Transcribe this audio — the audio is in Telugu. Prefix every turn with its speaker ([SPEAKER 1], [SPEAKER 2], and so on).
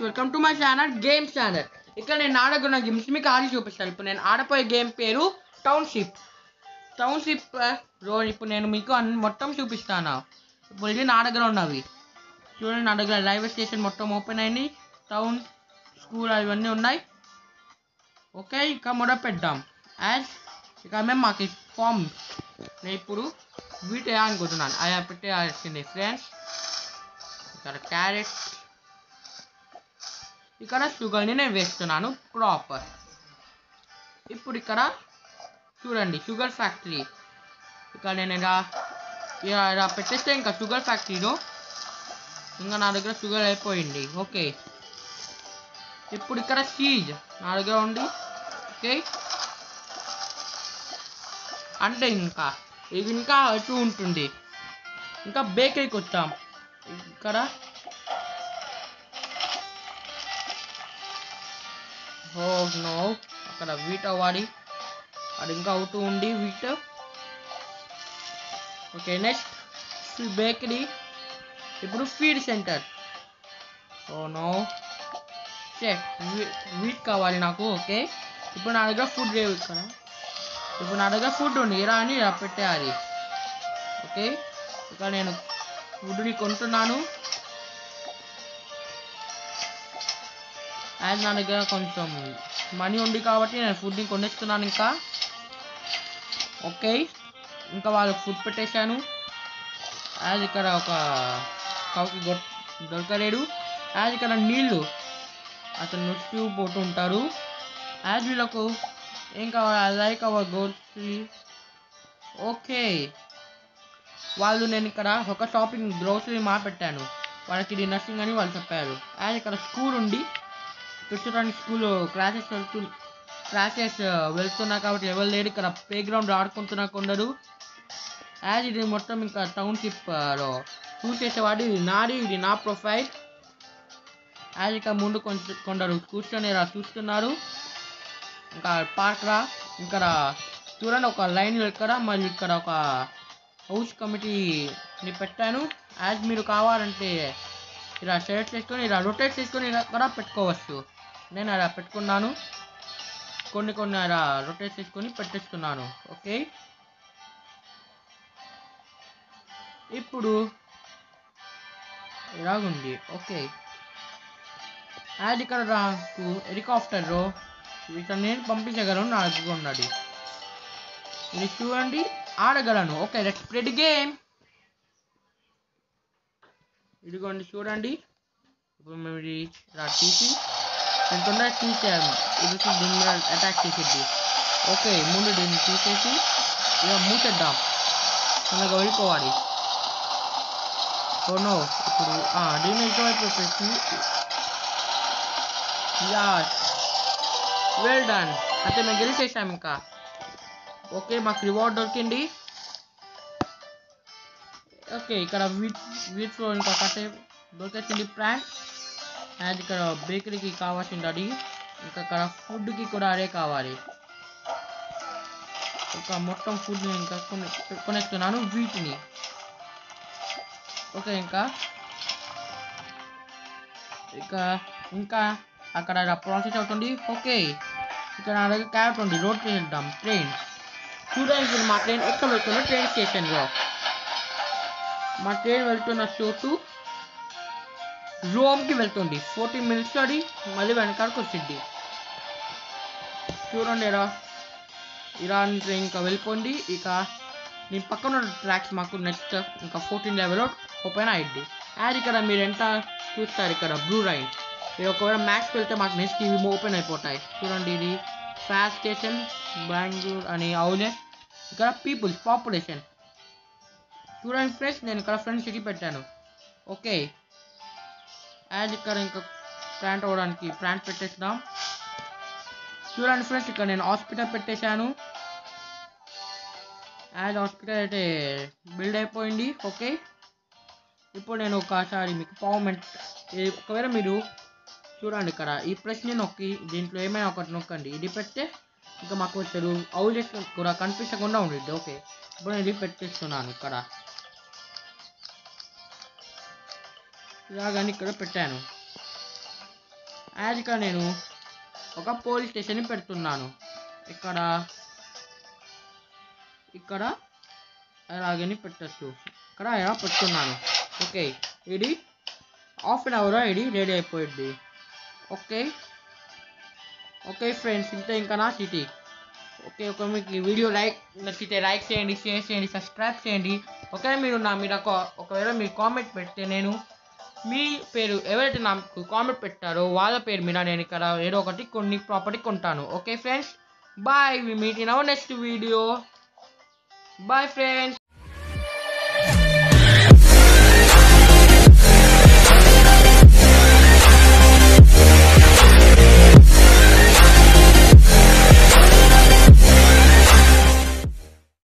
[SPEAKER 1] welcome to my channel games channel ఇక్కడ నేను ఆడకున్న గేమ్స్ మీకు ఆడి చూపిస్తాను ఇప్పుడు నేను ఆడపోయే గేమ్ పేరు టౌన్షిప్ టౌన్షిప్ రో ఇప్పుడు నేను మీకు అన్ని మొత్తం చూపిస్తాను ఇప్పుడు ఇది నా దగ్గర ఉన్నవి చూడండి నా దగ్గర రైల్వే స్టేషన్ మొత్తం ఓపెన్ అయింది టౌన్ స్కూల్ అవన్నీ ఉన్నాయి ఓకే ఇక మొదలు పెడదాం యాజ్ ఇక మేము మాకు ఫామ్ నేను ఇప్పుడు వీటి అనుకుంటున్నాను అలా పెట్టేయాల్సింది ఫ్రెండ్స్ ఇక్కడ క్యారెట్ ఇక్కడ షుగర్ని నేను వేస్తున్నాను ప్రాపర్ ఇప్పుడు ఇక్కడ చూడండి షుగర్ ఫ్యాక్టరీ ఇక్కడ నేను ఇలా ఇలా ఇలా పెట్టేస్తే ఇంకా షుగర్ ఫ్యాక్టరీలో ఇంకా నా దగ్గర షుగర్ అయిపోయింది ఓకే ఇప్పుడు ఇక్కడ చీజ్ నా దగ్గర ఉంది ఓకే అంటే ఇంకా ఇది ఇంకా అటు ఉంటుంది ఇంకా బేకరీకి వచ్చాం ఇక్కడ ఓ నో అక్కడ వీట్ అవ్వాలి అది ఇంకా అవుతూ ఉంది వీట్ ఓకే నెక్స్ట్ బేకరీ ఇప్పుడు feed centre oh no wheat కావాలి నాకు ఓకే ఇప్పుడు నా దగ్గర ఫుడ్ లేవు ఇక్కడ ఇప్పుడు నా దగ్గర ఫుడ్ ఉంది ఇలా అని ఇలా పెట్టేయాలి ఓకే ఇక్కడ నేను ఫుడ్ని కొంటున్నాను యాజ్ నా దగ్గర కొంచెం మనీ ఉంది కాబట్టి నేను ఫుడ్ని కొనేస్తున్నాను ఇంకా ఓకే ఇంకా వాళ్ళకి ఫుడ్ పెట్టేశాను యాజ్ ఇక్కడ ఒక కౌకి దొరకలేడు యాజ్ ఇక్కడ నీళ్ళు అతను నొచ్చు పోతూ ఉంటారు యాజ్ వీళ్ళకు ఏం కావాలి లైక్ అవర్ గోల్స్ ఓకే వాళ్ళు నేను ఇక్కడ ఒక షాపింగ్ గ్రోసరీ మా పెట్టాను వాళ్ళకి ఇది నర్సింగ్ అని వాళ్ళు చెప్పారు అండ్ ఇక్కడ స్కూల్ ఉంది చూడడానికి స్కూల్ క్లాసెస్ వెళ్తు క్లాసెస్ వెళ్తున్నా కాబట్టి ఎవరు లేడు ఇక్కడ ప్లే గ్రౌండ్ ఆడుకుంటున్నా కొందరు యాజ్ ఇది మొత్తం ఇంకా టౌన్షిప్లో చూసేసేవాడు ఇది నాది ఇది నా ప్రొఫైల్ యాజ్ ఇక్కడ ముందు కొంచెం కొందరు కూర్చొని ఇలా చూస్తున్నారు ఇంకా పార్క్ రా ఇక్కడ చూడండి ఒక లైన్ ఇక్కడ మరియు ఇక్కడ ఒక హౌస్ కమిటీని పెట్టాను యాజ్ మీరు కావాలంటే ఇలా సెలెక్ట్ చేసుకొని ఇలా రొటేట్ చేసుకొని ఇలా కూడా పెట్టుకోవచ్చు నేను అలా పెట్టుకున్నాను కొన్ని కొన్ని అలా రొటేట్ చేసుకొని పెట్టేస్తున్నాను ఓకే ఇప్పుడు ఇలాగుంది ఓకే యాజ్ ఇక్కడ నాకు హెలికాప్టర్లో ఇతను నేను పంపించగలను నా దగ్గర ఉన్నది ఇది చూడండి ఆడగలను ఓకే లెట్స్ ప్లే గేమ్ ఇదిగోండి చూడండి ఇప్పుడు మేము ఇది ఇలా తీసి నేను తొందరగా తీసేయాలి ఇది దీని మీద అటాక్ చేసేది ఓకే ముందు దీన్ని తీసేసి ఇక మూసేద్దాం తొందరగా వెళ్ళిపోవాలి ఓ నో ఇప్పుడు దీన్ని ఇటువైపు పెట్టి యాస్ వెల్ డన్ అంటే మేము గెలిచేసాం ఇంకా ఓకే మాకు రివార్డ్ దొరికింది ఓకే ఇక్కడ వీట్ వీటిలో ఇంకా కట్టే దొరికేసింది ప్రాంక్ అండ్ ఇక్కడ బేకరీకి కావాల్సింది అది ఇంకా ఇక్కడ ఫుడ్కి కూడా అదే కావాలి ఒక మొత్తం ఫుడ్ని ఇంకా కొనే కొనేస్తున్నాను వీటిని ఓకే ఇంకా ఇక ఇంకా అక్కడ ప్రాసెస్ అవుతుంది ఓకే ఇక్కడ నా దగ్గర క్యారెట్ ఉంది రోడ్ వెళ్దాం ట్రైన్ చూడండి మా ట్రైన్ ఎక్కడ వెళ్తుంది ట్రైన్ స్టేషన్లో మా ట్రైన్ వెళ్తున్న చోటు రోమ్కి వెళ్తుంది ఫోర్టీ మినిట్స్ అది మళ్ళీ వెనకాలకు వచ్చింది చూడండి ఇలా ఇరాన్ ట్రైన్ ఇంకా వెళ్ళిపోయింది ఇక దీని పక్కన ఉన్న ట్రాక్స్ మాకు నెక్స్ట్ ఇంకా ఫోర్టీన్ లెవెల్ ఓపెన్ అయ్యింది అండ్ ఇక్కడ మీరు ఎంత చూస్తారు ఇక్కడ బ్లూ రైన్ ఇది ఒకవేళ మ్యాక్స్ వెళ్తే మాకు నెక్స్ట్ ఇవి ఓపెన్ అయిపోతాయి చూడండి ఇది ఫాస్ట్ స్టేషన్ బెంగళూరు అని అవునే ఇక్కడ పీపుల్స్ పాపులేషన్ చూడండి ఫ్రెండ్స్ నేను ఇక్కడ ఫ్రెండ్ సిటీ పెట్టాను ఓకే యాజ్ ఇక్కడ ఇంకా ప్లాంట్ అవ్వడానికి ప్లాంట్ పెట్టేద్దాం చూడండి ఫ్రెండ్స్ ఇక్కడ నేను హాస్పిటల్ పెట్టేశాను యాజ్ హాస్పిటల్ అయితే బిల్డ్ అయిపోయింది ఓకే ఇప్పుడు నేను ఒకసారి మీకు పవర్మెంట్ ఒకవేళ మీరు చూడండి ఇక్కడ ఈ ప్రశ్న నొక్కి దీంట్లో ఏమైనా ఒకటి నొక్కండి ఇది పెడితే ఇంకా మాకు వచ్చారు అవులెట్ కూడా కనిపించకుండా ఉండిద్ది ఓకే ఇప్పుడు నేను ఇది పెట్టేస్తున్నాను ఇక్కడ ఇలాగని ఇక్కడ పెట్టాను యాజ్ ఇక్కడ నేను ఒక పోలీస్ స్టేషన్ని పెడుతున్నాను ఇక్కడ ఇక్కడ అలాగని పెట్టచ్చు ఇక్కడ ఇలా పెడుతున్నాను ఓకే ఇది హాఫ్ అన్ అవర్ ఇది రెడీ అయిపోయింది ఓకే ఓకే ఫ్రెండ్స్ ఇంత ఇంకా నా సిటీ ఓకే ఒక మీకు ఈ వీడియో లైక్ నచ్చితే లైక్ చేయండి షేర్ చేయండి సబ్స్క్రైబ్ చేయండి ఒకవేళ మీరు నా మీద ఒక ఒకవేళ మీరు కామెంట్ పెడితే నేను మీ పేరు ఎవరైతే నాకు కామెంట్ పెట్టారో వాళ్ళ పేరు మీద నేను ఇక్కడ ఏదో ఒకటి కొన్ని ప్రాపర్టీ కొంటాను okay friends bye we meet in our next video bye friends